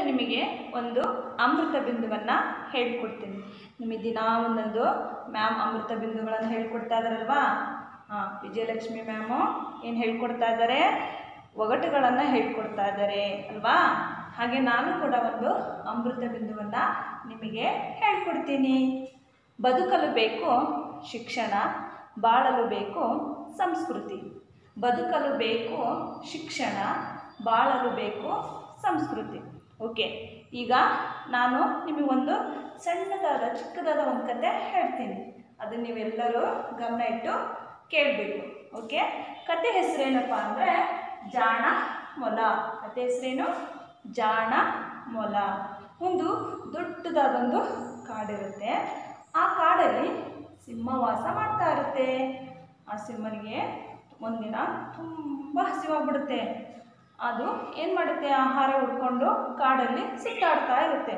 ನಿಮಗೆ ಒಂದು ಅಮೃತ ಬಿಂದುವನ್ನು ಹೇಳ್ಕೊಡ್ತೀನಿ ನಿಮಗೆ ದಿನ ಒಂದೊಂದು ಮ್ಯಾಮ್ ಅಮೃತ ಬಿಂದುಗಳನ್ನು ಹೇಳ್ಕೊಡ್ತಾ ಇದ್ದಾರಲ್ವಾ ಹಾಂ ವಿಜಯಲಕ್ಷ್ಮಿ ಮ್ಯಾಮು ಏನು ಹೇಳ್ಕೊಡ್ತಾ ಇದ್ದಾರೆ ಒಗಟುಗಳನ್ನು ಹೇಳ್ಕೊಡ್ತಾ ಇದ್ದಾರೆ ಅಲ್ವಾ ಹಾಗೆ ನಾನು ಕೂಡ ಒಂದು ಅಮೃತ ಬಿಂದುವನ್ನು ನಿಮಗೆ ಹೇಳ್ಕೊಡ್ತೀನಿ ಬದುಕಲು ಬೇಕು ಶಿಕ್ಷಣ ಬಾಳಲು ಬೇಕು ಸಂಸ್ಕೃತಿ ಬದುಕಲು ಬೇಕು ಶಿಕ್ಷಣ ಬಾಳಲು ಬೇಕು ಸಂಸ್ಕೃತಿ ಓಕೆ ಈಗ ನಾನು ನಿಮಗೊಂದು ಸಣ್ಣದಾದ ಚಿಕ್ಕದಾದ ಒಂದು ಕತೆ ಹೇಳ್ತೀನಿ ಅದನ್ನು ನೀವೆಲ್ಲರೂ ಗಮನ ಇಟ್ಟು ಕೇಳಬೇಕು ಓಕೆ ಕತೆ ಹೆಸರೇನಪ್ಪ ಅಂದರೆ ಜಾಣ ಮೊಲ ಕತೆ ಹೆಸರೇನು ಜಾಣ ಮೊಲ ಒಂದು ದೊಡ್ಡದಾದೊಂದು ಕಾಡಿರುತ್ತೆ ಆ ಕಾಡಲ್ಲಿ ಸಿಂಹ ವಾಸ ಮಾಡ್ತಾ ಇರುತ್ತೆ ಆ ಸಿಂಹನಿಗೆ ಒಂದಿನ ತುಂಬ ಹಸಿವಾಗ್ಬಿಡುತ್ತೆ ಅದು ಏನು ಮಾಡುತ್ತೆ ಆಹಾರ ಹುಡ್ಕೊಂಡು ಕಾಡಲ್ಲಿ ಸುತ್ತಾಡ್ತಾ ಇರುತ್ತೆ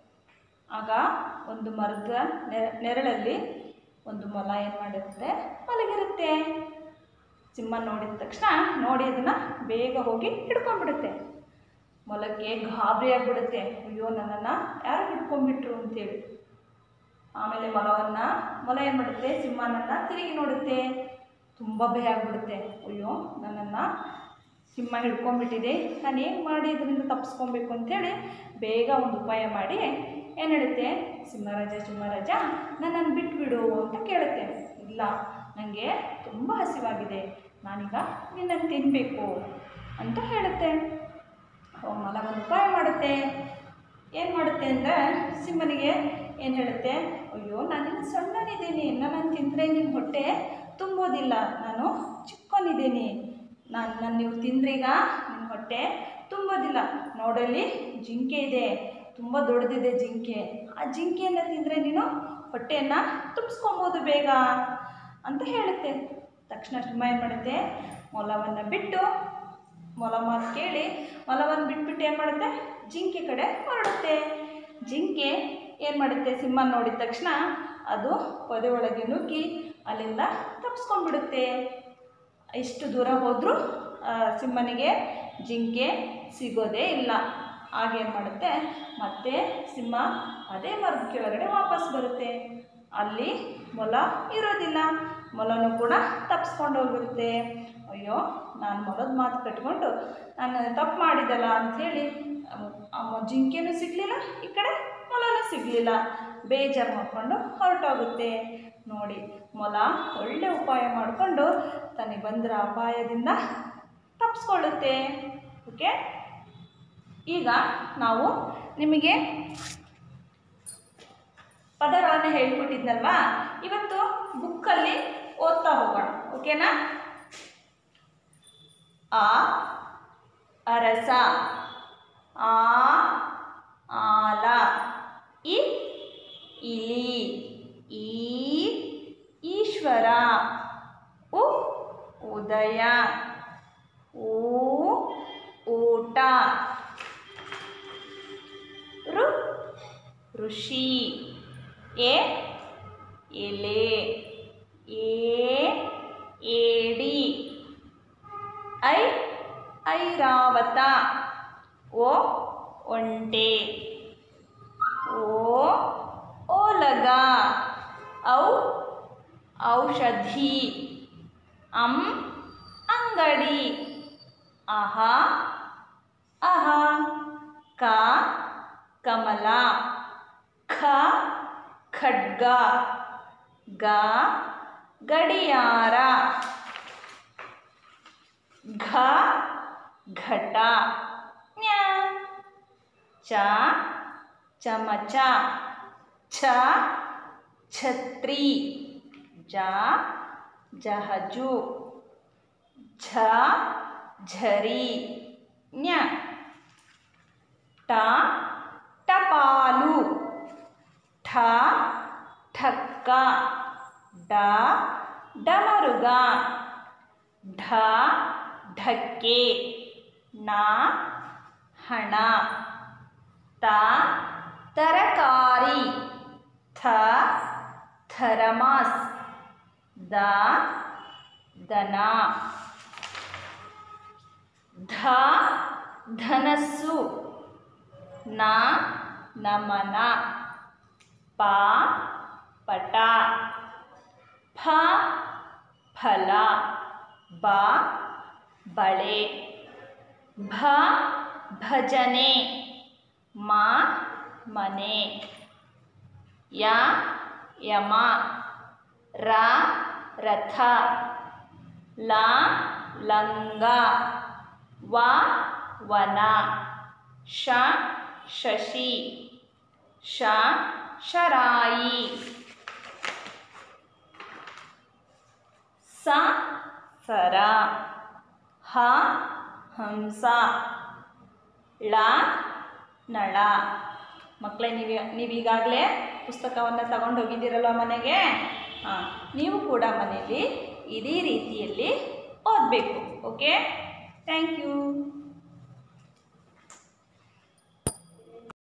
ಆಗ ಒಂದು ಮರದ ನೆರ- ನೆರಳಲ್ಲಿ ಒಂದು ಮೊಲ ಏನು ಮಾಡಿರುತ್ತೆ ಮಲಗಿರುತ್ತೆ ಸಿಂಹ ನೋಡಿದ ತಕ್ಷಣ ನೋಡಿ ಅದನ್ನು ಬೇಗ ಹೋಗಿ ಹಿಡ್ಕೊಂಡ್ಬಿಡುತ್ತೆ ಮೊಲಕ್ಕೆ ಗಾಬರಿ ಆಗಿಬಿಡುತ್ತೆ ಅಯ್ಯೋ ನನ್ನನ್ನು ಯಾರು ಹಿಡ್ಕೊಂಡ್ಬಿಟ್ರು ಅಂತೇಳಿ ಆಮೇಲೆ ಮೊಲವನ್ನು ಮೊಲ ಏನು ಮಾಡುತ್ತೆ ಸಿಂಹನನ್ನು ತಿರುಗಿ ನೋಡುತ್ತೆ ತುಂಬ ಭಯ ಆಗಿಬಿಡುತ್ತೆ ಅಯ್ಯೋ ನನ್ನನ್ನು ಸಿಂಹ ಹಿಡ್ಕೊಂಡ್ಬಿಟ್ಟಿದೆ ನಾನು ಏನು ಮಾಡಿ ಇದರಿಂದ ತಪ್ಪಿಸ್ಕೊಬೇಕು ಅಂಥೇಳಿ ಬೇಗ ಒಂದು ಉಪಾಯ ಮಾಡಿ ಏನು ಹೇಳುತ್ತೆ ಸಿಂಹರಾಜ ಸಿಂಹರಾಜ ನನ್ನನ್ನು ಬಿಟ್ಬಿಡು ಅಂತ ಕೇಳುತ್ತೆ ಇಲ್ಲ ನನಗೆ ತುಂಬ ಹಸಿವಾಗಿದೆ ನಾನೀಗ ನಿನ್ನನ್ನು ತಿನ್ನಬೇಕು ಅಂತ ಹೇಳುತ್ತೆ ಅವಾಗ ಮೊಲ ಒಂದು ಉಪಾಯ ಮಾಡುತ್ತೆ ಏನು ಮಾಡುತ್ತೆ ಅಂದರೆ ಸಿಂಹನಿಗೆ ಏನು ಹೇಳುತ್ತೆ ಅಯ್ಯೋ ನಾನಿನ್ನು ಸಣ್ಣನಿದ್ದೀನಿ ನನ್ನನ್ನು ತಿಂದರೆ ನಿನ್ನ ಹೊಟ್ಟೆ ತುಂಬೋದಿಲ್ಲ ನಾನು ಚಿಕ್ಕವನಿದ್ದೀನಿ ನಾನು ನನ್ನ ನೀವು ತಿಂದ್ರೀಗ ನಿಮ್ಮ ಹೊಟ್ಟೆ ತುಂಬೋದಿಲ್ಲ ನೋಡಲ್ಲಿ ಜಿಂಕೆ ಇದೆ ತುಂಬ ದೊಡ್ಡದಿದೆ ಜಿಂಕೆ ಆ ಜಿಂಕೆಯನ್ನು ತಿಂದರೆ ನೀನು ಹೊಟ್ಟೆಯನ್ನು ತುಂಬಿಸ್ಕೊಬೋದು ಬೇಗ ಅಂತ ಹೇಳುತ್ತೆ ತಕ್ಷಣ ಸಿಂಹ ಏನು ಮಾಡುತ್ತೆ ಮೊಲವನ್ನು ಬಿಟ್ಟು ಮೊಲ ಮಾತು ಕೇಳಿ ಮೊಲವನ್ನು ಬಿಟ್ಬಿಟ್ಟು ಏನು ಮಾಡುತ್ತೆ ಜಿಂಕೆ ಕಡೆ ಹೊರಡುತ್ತೆ ಜಿಂಕೆ ಏನು ಮಾಡುತ್ತೆ ಸಿಂಹ ನೋಡಿದ ತಕ್ಷಣ ಅದು ಪೊದೆ ಒಳಗೆ ನುಗ್ಗಿ ಅಲ್ಲಿಂದ ತಪ್ಪಿಸ್ಕೊಂಡ್ಬಿಡುತ್ತೆ ಎಷ್ಟು ದೂರ ಹೋದರೂ ಸಿಂಹನಿಗೆ ಜಿಂಕೆ ಸಿಗೋದೇ ಇಲ್ಲ ಆಗೇನು ಮಾಡುತ್ತೆ ಮತ್ತೆ ಸಿಂಹ ಅದೇ ಮರದ ಕೆಳಗಡೆ ವಾಪಸ್ ಬರುತ್ತೆ ಅಲ್ಲಿ ಮೊಲ ಇರೋದಿಲ್ಲ ಮೊಲನೂ ಕೂಡ ತಪ್ಪಿಸ್ಕೊಂಡು ಹೋಗಿರುತ್ತೆ ಅಯ್ಯೋ ನಾನು ಮೊಲದ ಮಾತು ಕಟ್ಕೊಂಡು ನಾನು ತಪ್ಪು ಮಾಡಿದಲ್ಲ ಅಂಥೇಳಿ ಜಿಂಕೆನೂ ಸಿಗಲಿಲ್ಲ ಈ ಕಡೆ ಮೊಲನೂ ಸಿಗಲಿಲ್ಲ ಬೇಜಾರು ಮಾಡಿಕೊಂಡು ಹೊರಟೋಗುತ್ತೆ ನೋಡಿ ಮೊಲ ಒಳ್ಳೆ ಉಪಾಯ ಮಾಡಿಕೊಂಡು ತನಗೆ ಬಂದಿರೋ ಅಪಾಯದಿಂದ ತಪ್ಪಿಸ್ಕೊಳ್ಳುತ್ತೆ ಓಕೆ ಈಗ ನಾವು ನಿಮಗೆ ಪದಗಳನ್ನು ಹೇಳ್ಕೊಟ್ಟಿದ್ನಲ್ವಾ ಇವತ್ತು ಬುಕ್ಕಲ್ಲಿ ಓದ್ತಾ ಹೋಗೋಣ ಓಕೆನಾ ಆ ಅರಸ ಆ ಆಲ ಇ ಇಲಿ ಈ ಈಶ್ವರ ಉ ಉದಯ ಊ ಊಟ ಋ ಋಷಿ ಎ ಎಲೆ ಏ ಏಡಿ ಐ ಐರಾವತ ಓ ಒಂಟೆ ಓ ಓಲಗ ಔ ಔಷಧಿ ಅಂ ಅಂಗಡಿ ಅಹ ಅಹ ಕ ಕಮಲ ಖ ಖಡ್ಗ ಗ ಗಡಿಯಾರ ಘ ಘಟ ಜ್ಞ ಚ ಚಮಚ ಛ ಛತ್ರಿ ಜ ಜಹಜು ಝ ಝರಿ ಜ್ಞ ಟ ಟಪಾಲು ಠ ಠಕ್ಕ ಡ ಡಮರುಗ ಢ ಢಕ್ಕೆ ನ ಹಣ ತ ತರಕಾರಿ ಥ ಥರಮಾಸ್ ದ ದನ ಧ ಧನಸ್ಸು ನ ನಮನ ಪ ಪಟ ಫ ಫಲ ಬ ಬಳೆ ಭ ಭಜನೆ ಮ ಮನೆ ಯ ಯಮ ರ ರಥ ಲ ಲಂಗ ವ ವನ ಶ ಶಶಿ ಶ ಶರಾಯಿ ಸ ಸರ ಹ ಹಂಸ ಳ ನಳ ಮಕ್ಕಳೇ ನೀವು ನೀವೀಗಾಗಲೇ ಪುಸ್ತಕವನ್ನು ತಗೊಂಡು ಹೋಗಿದ್ದೀರಲ್ವ ಮನೆಗೆ ಹಾಂ ನೀವು ಕೂಡ ಮನೆಯಲ್ಲಿ ಇದೇ ರೀತಿಯಲ್ಲಿ ಓದಬೇಕು ಓಕೆ ಥ್ಯಾಂಕ್ ಯು